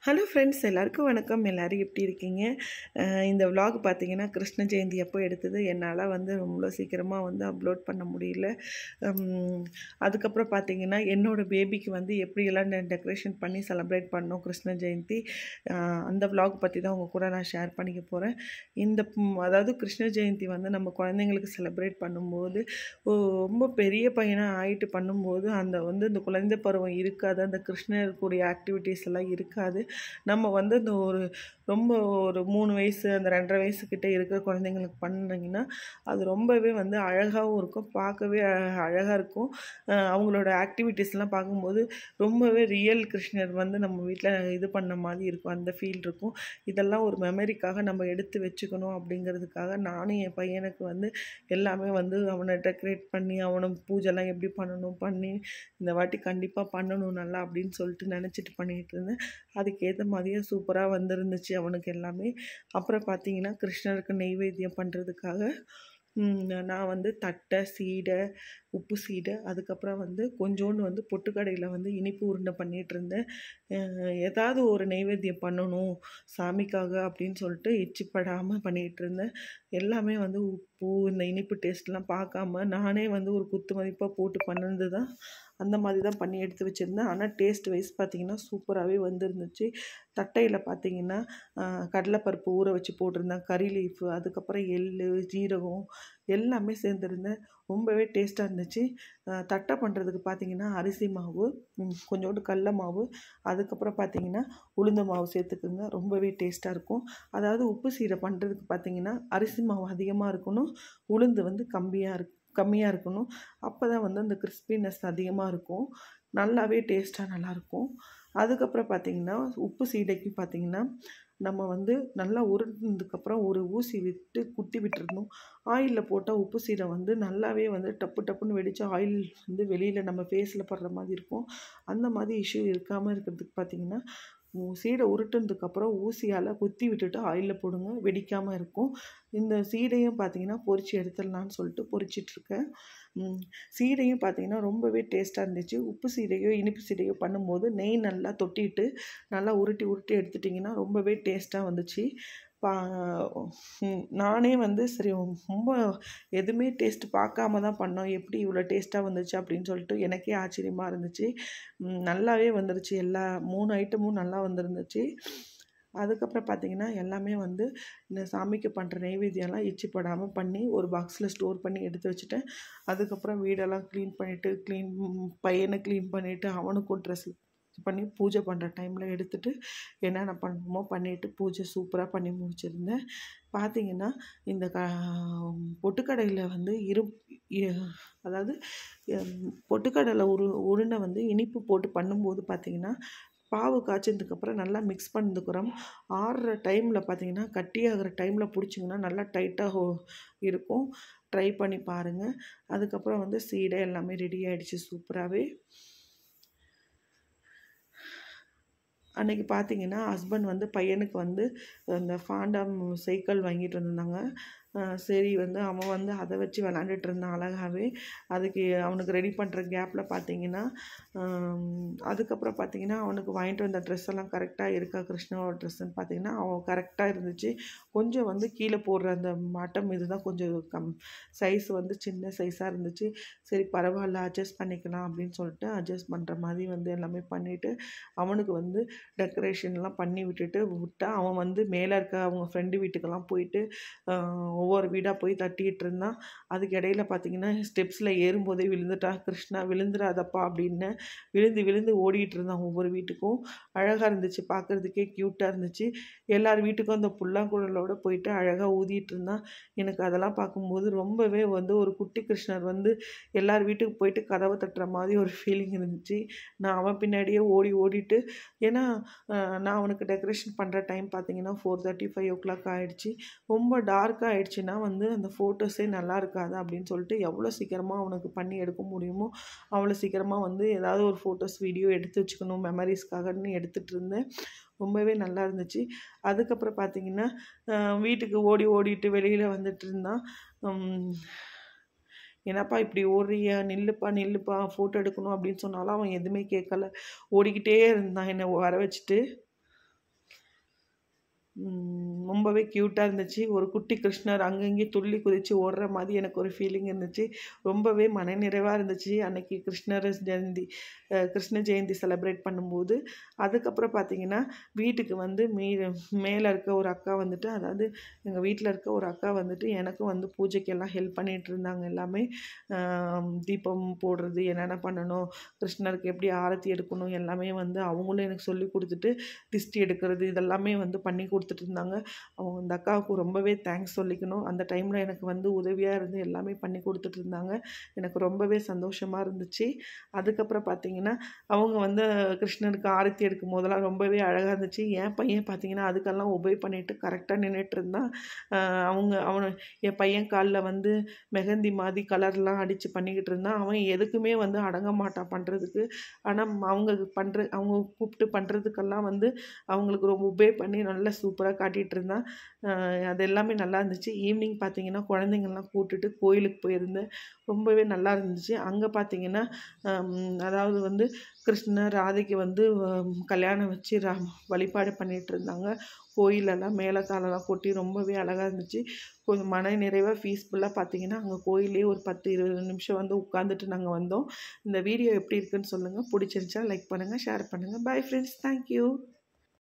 hello friends எல்லாருக்கும் வணக்கம் எல்லோரும் எப்படி இருக்கீங்க அஹ் இந்த vlog பார்த்தீங்கன்னா கிருஷ்ண ஜெயந்தி அப்போ எடுத்தது என்னால் வந்து ரொம்ப சீக்கிரமாக வந்து அப்லோட் பண்ண முடியல உம், அதுக்கப்புறம் பார்த்தீங்கன்னா என்னோட பேபிக்கு வந்து எப்படியெல்லாம் நான் டெக்கரேஷன் பண்ணி செலிப்ரேட் பண்ணோம் கிருஷ்ண ஜெயந்தி அஹ் அந்த vlog பற்றி தான் உங்கள் கூட நான் ஷேர் பண்ணிக்க போகிறேன் இந்த ம், அதாவது கிருஷ்ண ஜெயந்தி வந்து நம்ம குழந்தைங்களுக்கு செலிப்ரேட் பண்ணும்போது ஓ, ரொம்ப பெரிய பையனாக ஆயிட்டு பண்ணும்போது அந்த வந்து இந்த குழந்தை பருவம் இருக்காது அந்த கிருஷ்ணருக்குரிய ஆக்டிவிட்டீஸ் எல்லாம் இருக்காது நம்ம வந்து இந்த ஒரு ரொம்ப ஒரு மூணு வயசு அந்த ரெண்டரை வயசுக்கிட்ட இருக்கிற குழந்தைங்களுக்கு பண்ணிங்கன்னா அது ரொம்பவே வந்து அழகாகவும் இருக்கும் பார்க்கவே அழகாக இருக்கும் அஹ் அவங்களோட ஆக்டிவிட்டீஸ்லாம் பார்க்கும்போது ரொம்பவே ரியல் கிருஷ்ணர் வந்து நம்ம வீட்டில் இது பண்ண மாதிரி இருக்கும் அந்த ஃபீல் இருக்கும் இதெல்லாம் ஒரு மெமரிக்காக நம்ம எடுத்து வச்சுக்கணும் அப்படிங்கிறதுக்காக நானும் என் பையனுக்கு வந்து எல்லாமே வந்து அவனை டெக்கரேட் பண்ணி அவனை பூஜைலாம் எப்படி பண்ணணும் பண்ணி இந்த வாட்டி கண்டிப்பாக பண்ணணும் நல்லா அப்படின்னு சொல்லிட்டு நினச்சிட்டு பண்ணிகிட்டு இருந்தேன் அதுக்கேற்ற மாதிரியே சூப்பராக வந்திருந்துச்சு அவனுக்கு எல்லாமே அப்புறம் பார்த்தீங்கன்னா கிருஷ்ணருக்கு நெய்வேத்தியம் பண்ணுறதுக்காக நான் வந்து தட்டை சீடை உப்பு சீடை அதுக்கப்புறம் வந்து கொஞ்சோண்டு வந்து பொட்டுக்கடையில் வந்து இனிப்பு உருண்டை பண்ணிகிட்டு இருந்தேன் அஹ் ஏதாவது ஒரு நெய்வேத்தியம் பண்ணணும் சாமிக்காக அப்படின்னு சொல்லிட்டு எச்சிப்படாமல் பண்ணிகிட்டு இருந்தேன் எல்லாமே வந்து உப்பு இந்த இனிப்பு டேஸ்ட்லாம் பார்க்காம நானே வந்து ஒரு குத்து மதிப்பாக போட்டு பண்ணது தான் அந்த மாதிரி தான் பண்ணி எடுத்து வச்சுருந்தேன் ஆனால் டேஸ்ட் வைஸ் பார்த்தீங்கன்னா சூப்பராகவே வந்துருந்துச்சு தட்டையில் பார்த்தீங்கன்னா ஆஹ், கடலைப்பருப்பு ஊற வச்சு போட்டிருந்தேன் கறி லீஃபு அதுக்கப்புறம் எள் ஜீரகம் எல்லாமே சேர்ந்துருந்தேன் ரொம்பவே டேஸ்ட்டாக இருந்துச்சு ஆஹ், தட்டை பண்ணுறதுக்கு பார்த்தீங்கன்னா அரிசி மாவு ம், கொஞ்சோண்டு கடல மாவு அதுக்கப்புறம் பார்த்தீங்கன்னா உளுந்த மாவு சேர்த்துக்குங்க ரொம்பவே டேஸ்ட்டாக இருக்கும் அதாவது உப்பு சீரை பண்ணுறதுக்கு பார்த்தீங்கன்னா அரிசி மாவு அதிகமாக இருக்கணும் உளுந்து வந்து கம்மியாக இருக்கு கம்மியாக இருக்கணும் அப்போ தான் வந்து அந்த கிறிஸ்பினஸ் அதிகமாக இருக்கும் நல்லாவே டேஸ்ட்டாக நல்லாயிருக்கும் அதுக்கப்புறம் பார்த்தீங்கன்னா உப்பு சீடைக்கு பார்த்தீங்கன்னா நம்ம வந்து நல்லா உருண்டதுக்கப்புறம் ஒரு ஊசி விட்டு குத்தி விட்டுறணும் ஆயிலில் போட்டால் உப்பு சீடை வந்து நல்லாவே வந்து டப்பு டப்புன்னு வெடித்து ஆயில் வந்து வெளியில் நம்ம ஃபேஸில் படுற மாதிரி இருக்கும் அந்த மாதிரி இஷ்யூ இருக்காமல் இருக்கிறதுக்கு பார்த்தீங்கன்னா உ- சீடை உருட்டுனதுக்கப்புறம் ஊசியால் குத்தி விட்டுட்டு ஆயிலில் போடுங்க வெடிக்காமல் இருக்கும் இந்த சீடையும் பார்த்தீங்கன்னா பொரிச்சு எடுத்துடலான்னு சொல்லிட்டு பொரிச்சிட்ருக்கேன் சீடையும் பார்த்தீங்கன்னா ரொம்பவே டேஸ்ட்டாக இருந்துச்சு உப்பு சீடையோ இனிப்பு சீடையோ பண்ணும்போது நெய் நல்லா தொட்டிட்டு நல்லா உருட்டி உருட்டி எடுத்துட்டிங்கன்னா ரொம்பவே டேஸ்ட்டாக வந்துச்சு பா ம், நானே வந்து சரி ரொம்ப எதுவுமே டேஸ்ட் பார்க்காம தான் பண்ணோம் எப்படி இவ்வளோ டேஸ்ட்டாக வந்துச்சு அப்படின்னு சொல்லிட்டு எனக்கே ஆச்சரியமாக இருந்துச்சு ம், நல்லாவே வந்துருச்சு எல்லா மூணு ஐட்டமும் நல்லா வந்துருந்துச்சு அதுக்கப்புறம் பார்த்தீங்கன்னா எல்லாமே வந்து இந்த சாமிக்கு பண்ணுற நெய்வேத்தியம்லாம் எச்சி படாமல் பண்ணி ஒரு பாக்ஸில் ஸ்டோர் பண்ணி எடுத்து வச்சுட்டேன் அதுக்கப்புறம் வீடெல்லாம் க்ளீன் பண்ணிவிட்டு க்ளீன் பையனை க்ளீன் பண்ணிவிட்டு அவனுக்கும் ட்ரெஸ் பண்ணி பூஜை பண்ணுற டைமில் எடுத்துகிட்டு என்னென்ன பண்ணணுமோ பண்ணிவிட்டு பூஜை சூப்பராக பண்ணி முடிச்சிருந்தேன் பார்த்தீங்கன்னா இந்த க பொட்டுக்கடையில் வந்து இரு இ- அதாவது ஹம், பொட்டுக்கடலை உரு உருண்டை வந்து இனிப்பு போட்டு பண்ணும்போது பார்த்தீங்கன்னா பாவு காய்ச்சதுக்கப்புறம் நல்லா மிக்ஸ் பண்ணதுக்கப்புறம் ஆறுற டைமில் பார்த்தீங்கன்னா கட்டியாகிற டைமில் பிடிச்சிங்கன்னா நல்லா டைட்டாக இருக்கும் ட்ரை பண்ணி பாருங்கள் அதுக்கப்புறம் வந்து சீடை எல்லாமே ரெடி ஆயிடுச்சு சூப்பராகவே அன்னைக்கு பார்த்தீங்கன்னா ஹஸ்பண்ட் வந்து பையனுக்கு வந்து அந்த ஃபாண்டம் சைக்கிள் வாங்கிட்டு வந்திருந்தாங்க அஹ் சரி வந்து அவன் வந்து அதை வச்சு விளாண்டுட்டு இருந்தான் அழகாகவே அதுக்கு அவனுக்கு ரெடி பண்ணுற கேப்பில் பார்த்தீங்கன்னா ஆம், அதுக்கப்புறம் பார்த்தீங்கன்னா அவனுக்கு வாங்கிட்டு வந்த ட்ரெஸ் எல்லாம் கரெக்டாக இருக்கா கிருஷ்ணாவோட ட்ரெஸ்ஸுன்னு பார்த்தீங்கன்னா அவன் கரெக்டாக இருந்துச்சு கொஞ்சம் வந்து கீழே போடுற அந்த மாட்டம் இதுதான் கொஞ்சம் கம் சைஸ் வந்து சின்ன சைஸாக இருந்துச்சு சரி பரவாயில்ல அட்ஜஸ்ட் பண்ணிக்கலாம் அப்படின்னு சொல்லிட்டு அட்ஜஸ்ட் பண்ணுற மாதிரி வந்து எல்லாமே பண்ணிவிட்டு அவனுக்கு வந்து டெக்கரேஷன்லாம் பண்ணி விட்டுட்டு விட்டா அவன் வந்து மேலே இருக்க அவங்க ஃப்ரெண்டு வீட்டுக்கெல்லாம் போயிட்டு ஆஹ், ஒவ்வொரு வீடாக போய் தட்டிக்கிட்டு இருந்தான் அதுக்கு இடையில பார்த்தீங்கன்னா ஸ்டெப்ஸில் ஏறும்போதே விழுந்துட்டான் கிருஷ்ணா விழுந்துடாதப்பா அப்படின்னு விழுந்து விழுந்து ஓடிட்டு இருந்தான் ஒவ்வொரு வீட்டுக்கும் அழகாக இருந்துச்சு பார்க்குறதுக்கே க்யூட்டாக இருந்துச்சு எல்லார் வீட்டுக்கும் அந்த புல்லாங்குழலோட போயிட்டு அழகாக ஊதிட்டு இருந்தான் எனக்கு அதெல்லாம் பார்க்கும்போது ரொம்பவே வந்து ஒரு குட்டி கிருஷ்ணர் வந்து எல்லார் வீட்டுக்கு போயிட்டு கதவை தட்டுற மாதிரி ஒரு ஃபீலிங் இருந்துச்சு நான் அவன் பின்னாடியே ஓடி ஓடிட்டு ஏன்னா அஹ், நான் அவனுக்கு டெக்கரேஷன் பண்ணுற டைம் பார்த்தீங்கன்னா four thirty five o'clock ஆகிடுச்சு ரொம்ப டார்க்காக ஆயிடுச்சுன்னா வந்து அந்த ஃபோட்டோஸே நல்லா இருக்காது அப்படின்னு சொல்லிட்டு எவ்வளோ சீக்கிரமாக அவனுக்கு பண்ணி எடுக்க முடியுமோ அவ்வளோ சீக்கிரமாக வந்து ஏதாவது ஒரு ஃபோட்டோஸ் வீடியோ எடுத்து வச்சுக்கணும் மெமரிஸ்க்காகன்னு எடுத்துகிட்டு இருந்தேன் ரொம்பவே நல்லா இருந்துச்சு அதுக்கப்புறம் பார்த்தீங்கன்னா அஹ், வீட்டுக்கு ஓடி ஓடிட்டு வெளியில் வந்துட்டு இருந்தான் உம், என்னப்பா இப்படி ஓடுறியா நில்லுப்பா நில்லுப்பா ஃபோட்டோ எடுக்கணும் அப்படின்னு சொன்னாலும் அவன் எதுவுமே கேட்கல ஓடிக்கிட்டே இருந்தான் என்னை வர வச்சுட்டு ம், ரொம்பவே க்யூட்டாக இருந்துச்சு ஒரு குட்டி கிருஷ்ணர் அங்கங்கே துள்ளி குதித்து ஓடுற மாதிரி எனக்கு ஒரு ஃபீலிங் இருந்துச்சு ரொம்பவே மனநிறைவாக இருந்துச்சு அன்னைக்கு கிருஷ்ணர் ஜெயந்தி அஹ், கிருஷ்ண ஜெயந்தி செலிப்ரேட் பண்ணும்போது அதுக்கப்புறம் பார்த்தீங்கன்னா வீட்டுக்கு வந்து மீ மேலே இருக்க ஒரு அக்கா வந்துட்டு அதாவது எங்கள் வீட்டில் இருக்க ஒரு அக்கா வந்துட்டு எனக்கும் வந்து பூஜைக்கெல்லாம் ஹெல்ப் பண்ணிட்டு இருந்தாங்க எல்லாமே ஆம், தீபம் போடுறது என்னென்ன பண்ணணும் கிருஷ்ணருக்கு எப்படி ஆரத்தி எடுக்கணும் எல்லாமே வந்து அவங்களும் எனக்கு சொல்லி கொடுத்துட்டு திஷ்டி எடுக்கிறது இதெல்லாமே வந்து பண்ணி கொடுத்துட்டு இருந்தாங்க அவங்க அந்த அக்காவுக்கு ரொம்பவே தேங்க்ஸ் சொல்லிக்கணும் அந்த டைமில் எனக்கு வந்து உதவியாக இருந்து எல்லாமே பண்ணி கொடுத்துட்டு இருந்தாங்க எனக்கு ரொம்பவே சந்தோஷமாக இருந்துச்சு அதுக்கப்புறம் பார்த்தீங்கன்னா அவங்க வந்து கிருஷ்ணருக்கு ஆரத்தி எடுக்கும் போதெல்லாம் ரொம்பவே அழகாக இருந்துச்சு என் பையன் பார்த்தீங்கன்னா அதுக்கெல்லாம் உபயோக பண்ணிட்டு கரெக்டாக நின்றுட்டு இருந்தான் ஆஹ் அவங்க அவனை என் பையன் காலில் வந்து மெஹந்தி மாதிரி கலர்லாம் அடித்து பண்ணிக்கிட்டு இருந்தான் அவன் எதுக்குமே வந்து அடங்க மாட்டான் பண்ணுறதுக்கு ஆனால் அவங்க பண்ணுற அவங்க கூப்பிட்டு பண்ணுறதுக்கெல்லாம் வந்து அவங்களுக்கு ரொம்ப உபே பண்ணி நல்லா சூப்பராக காட்டிகிட்டு இருந்தான் ஆஹ் அது எல்லாமே நல்லா இருந்துச்சு ஈவினிங் பார்த்தீங்கன்னா குழந்தைங்கள்லாம் கூப்பிட்டுட்டு கோயிலுக்கு போயிருந்தேன் ரொம்பவே நல்லா இருந்துச்சு அங்கே பார்த்தீங்கன்னா ஆம், அதாவது வந்து கிருஷ்ணர் ராதைக்கு வந்து ஆம், கல்யாணம் வச்சு ரா வழிபாடு பண்ணிட்டு இருந்தாங்க கோயிலெல்லாம் மேலத்தாளெல்லாம் கொட்டி ரொம்பவே அழகாக இருந்துச்சு கொஞ்சம் மன நிறைவாக பீஸ்ஃபுல்லாக பார்த்தீங்கன்னா அங்கே கோயிலே ஒரு பத்து இருபது நிமிஷம் வந்து உட்காந்துட்டு நாங்கள் வந்தோம் இந்த வீடியோ எப்படி இருக்குன்னு சொல்லுங்கள் பிடிச்சிருந்துச்சா லைக் பண்ணுங்கள் ஷேர் பண்ணுங்கள் பை ஃப்ரெண்ட்ஸ் தேங்க்யூ